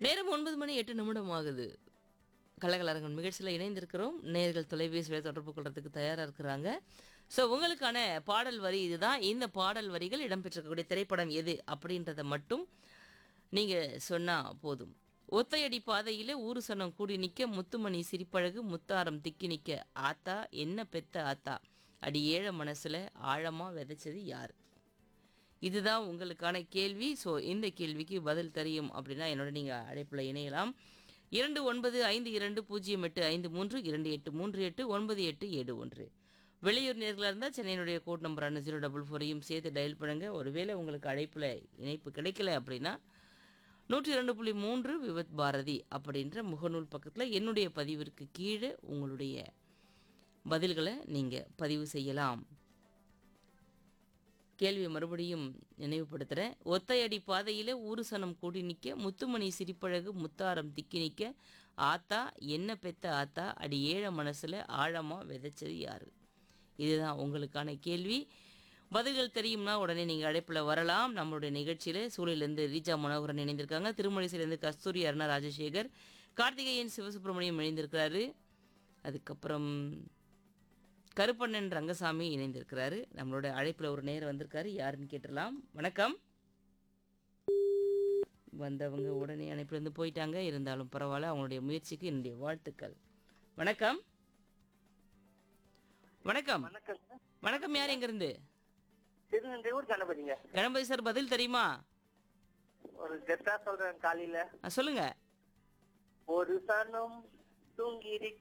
நேரம் ஒன்பது மணி எட்டு நிமிடம் ஆகுது கலகலரங்கன் நிகழ்ச்சியில் இணைந்திருக்கிறோம் நேர்கள் தொலைபேசியில் தொடர்பு கொள்றதுக்கு தயாராக இருக்கிறாங்க ஸோ உங்களுக்கான பாடல் வரி இதுதான் இந்த பாடல் வரிகள் இடம்பெற்றிருக்கக்கூடிய திரைப்படம் எது அப்படின்றத மட்டும் நீங்கள் சொன்னால் போதும் ஒத்தையடி பாதையில் ஊரு சனம் கூடி நிற்க முத்துமணி சிரிப்பழகு முத்தாரம் திக்கி நிற்க ஆத்தா என்ன பெத்த ஆத்தா அடி ஏழ மனசில் ஆழமாக விதைச்சது யார் இதுதான் உங்களுக்கான கேள்வி ஸோ இந்த கேள்விக்கு பதில் தெரியும் அப்படின்னா என்னோட நீங்கள் அழைப்பில் இணையலாம் இரண்டு ஒன்பது ஐந்து இரண்டு பூஜ்ஜியம் எட்டு ஐந்து மூன்று இரண்டு எட்டு மூன்று எட்டு ஒன்பது எட்டு ஏழு ஒன்று வெளியூர் நேர்களாக இருந்தால் சென்னையினுடைய கோட் நம்பரான ஜீரோ டபுள் ஃபோரையும் சேர்த்து டயல் பண்ணுங்க ஒருவேளை உங்களுக்கு அழைப்பில் இணைப்பு கிடைக்கல அப்படின்னா நூற்றி இரண்டு புள்ளி மூன்று விவத் பாரதி அப்படின்ற முகநூல் பக்கத்தில் என்னுடைய பதிவிற்கு கீழே உங்களுடைய பதில்களை நீங்கள் பதிவு செய்யலாம் கேள்வி மறுபடியும் நினைவுபடுத்துகிறேன் ஒத்தையடி பாதையில் ஊரு சனம் கூடி நிற்க முத்துமணி சிரிப்பழகு முத்தாரம் திக்கி நிற்க ஆத்தா என்ன பெத்த ஆத்தா அடி ஏழ மனசில் ஆழமாக விதைச்சது யாரு இதுதான் உங்களுக்கான கேள்வி பதில்கள் தெரியும்னா உடனே நீங்கள் அழைப்பில் வரலாம் நம்மளுடைய நிகழ்ச்சியில் சூழலிருந்து ரீஜா மனோகரன் இணைந்திருக்காங்க திருமணிசிலேருந்து கஸ்தூரி அருணா ராஜசேகர் கார்த்திகேயன் சிவசுப்பிரமணியம் இணைந்திருக்கிறாரு அதுக்கப்புறம் கருப்பண்ணன் ரங்கசாமி இணைந்திருக்கிறாரு நம்மளோட அழைப்பில் ஒரு நேரம் வந்திருக்காரு யாருன்னு கேட்டுடலாம் வணக்கம் வந்தவங்க உடனே அழைப்புல இருந்து போயிட்டாங்க இருந்தாலும் பரவாயில்ல அவங்களுடைய முயற்சிக்கு என்னுடைய வாழ்த்துக்கள் வணக்கம் வணக்கம் வணக்கங்க வணக்கம் யார் எங்கிருந்து திருநெல்வேலூர் கணபதிங்க கணபதி சார் பதில் தெரியுமா ஒரு கெத்தா சொல்றேன் காலையில ஆ, சொல்லுங்க ஒரு சனம் தூங்கி